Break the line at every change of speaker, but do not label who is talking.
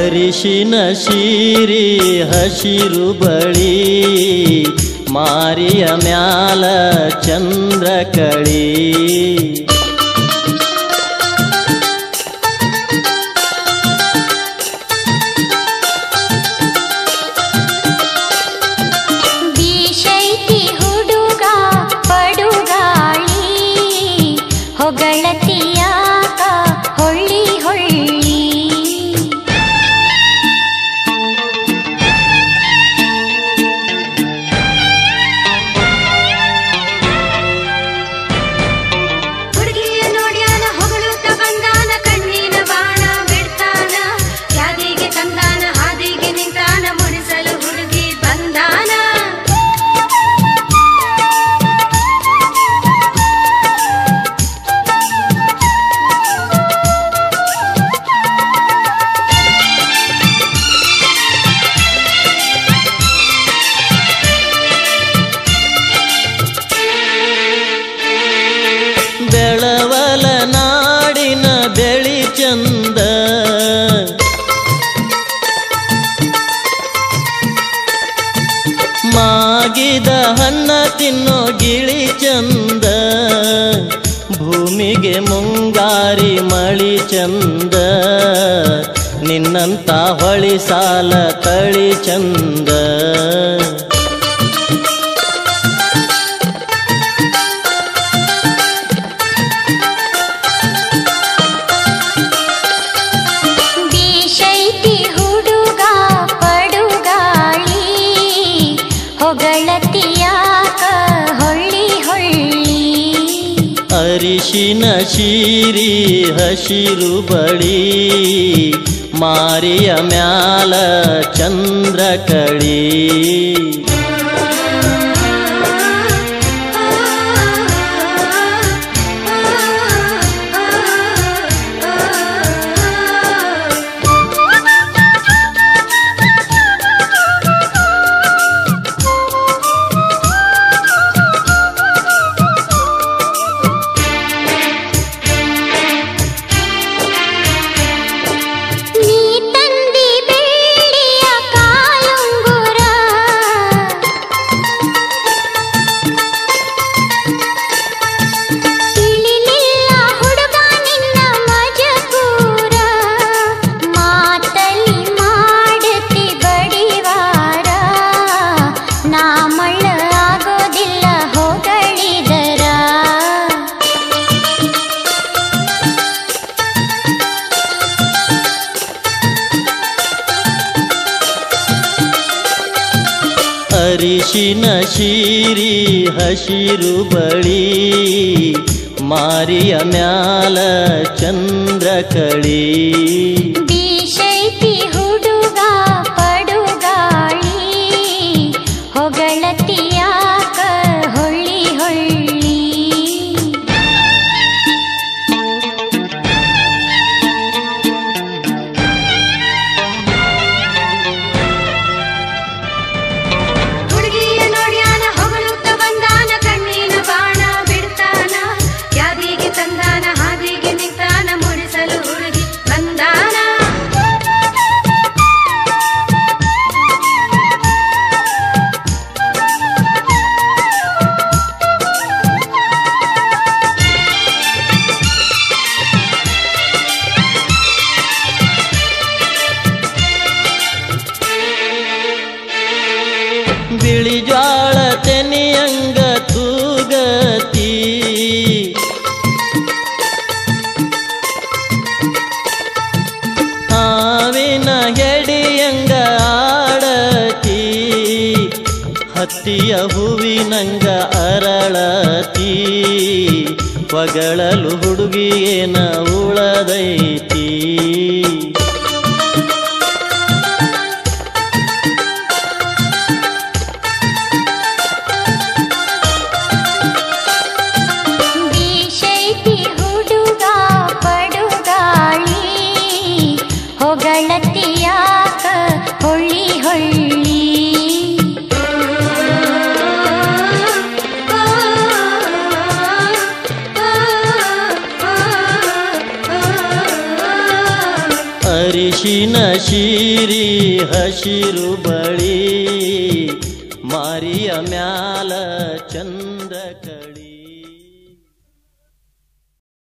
ಅರಿಶಿನ ಶೀರಿ ಹಸಿರು ಬಳಿ ಮಾರಿಯ ಮ್ಯಾಲ ಚಂದ್ರ ಕಳಿ
ಬೀಶೈತಿ ಹುಡುಗ ಪಡುಗಾಳಿ ಹೊಗಳತಿಯಾಕ ಹೊಳ್ಳಿ ಹೊಳ್ಳಿ
ಹುಡುಗಿಯ ನೋಡ್ಯಾನ ಹೊಗಳುತ್ತ ಬಂದಾನ ಕಣ್ಣಿನ ಬಾಣ ಬಿಡ್ತಾನ ಯಾದಿಗೆ ತಂದಾನ ಹಾದಿಗೆ ನಿಂತಾನ ಮುಡಿಸಲು ಹುಡುಗಿ ಬಂದಾನ
ಬೆಳವಲ ನಾಡಿನ ಬೆಳಿ ಚಂದ ಮಾಗಿದ ಹಣ್ಣ ತಿನ್ನೋ ಗಿಳಿ ಚಂದ ಭೂಮಿಗೆ ಮುಂಗಾರಿ ಮಳಿ ಚಂದ ನಿನ್ನಂತ ಹೊಳಿ ಸಾಲ ತಳಿ ಚಂದ
ಬೀಶೈತಿ ಹುಡುಗ ಪಡುಗಾಳಿ ಹೊಗಳತಿಯಾಕ ಹೊಳ್ಳಿ ಹೊಳ್ಳಿ
ಅರಿಶಿನ ಶೀರಿ ಹಸಿರು ಬಳಿ ಮಾರಿಯ ಮ್ಯಾಲ ಚಂದ್ರ ಕಳಿ
ನೀ ತಂದಿ ಬೆಳ್ಳಿಯ ಕಾಲುಂಗುರ ತಿಳಿಲಿಲ್ಲ ಹುಡುಗ ನಿನ್ನ ಮಜಕೂರ ಮಾತಲ್ಲಿ ಮಾಡತಿ ಬಡಿವಾರ ನಾ ಮಳ್ಳ ಆಗೋದಿಲ್ಲ ಹೊಗಳಿದರ
ಅರಿಶಿನ ಶೀರಿ ಹಸಿರು ಬಳಿ ಮಾರಿಯ ಮ್ಯಾಲ ಚಂದ್ರ ಕಳಿ
ಬೀಶೈತಿ ಹುಡುಗ ಪಡುಗಾಳಿ ಹೊಗಳತಿಯಾಕ ಹೊಳ್ಳಿ ಹೊಳ್ಳಿ
ಹುಡುಗಿಯ ನೋಡ್ಯಾನ ಹೊಗಳುತ್ತ ಬಂದಾನ ಕಣ್ಣಿನ ಬಾಣ ಬಿಡ್ತಾನ ಯಾದಿಗೆ ತಂದಾನ ಹಾದಿಗೆ ನಿಂತಾನ ಮುಡಿಸಲು ಹುಡುಗಿ ಬಂದಾನ
ಬಿಳಿ ಜ್ವಾಳ ತೆನಿಯಂಗ ತೂಗತಿ ಹಾವಿನ ಗೆಡಿಯಂಗ ಆಡತಿ ಹತ್ತಿಯ ಹೂವಿನಂಗ ಅರಳತಿ ಪಗಳಲು ಹುಡುಗಿಯೇನ ಉಳದೈತಿ
ಬೀಶೈತಿ ಹುಡುಗ ಪಡುಗಾಳಿ ಹೊಗಳತಿಯಾಕ ಹೊಳ್ಳಿ ಹೊಳ್ಳಿ
ಅರಿಶಿನ ಶೀರಿ ಹಸಿರು ಬಳಿ ಮಾರಿಯ ಮ್ಯಾಲ ಚಂದ ಕಳಿ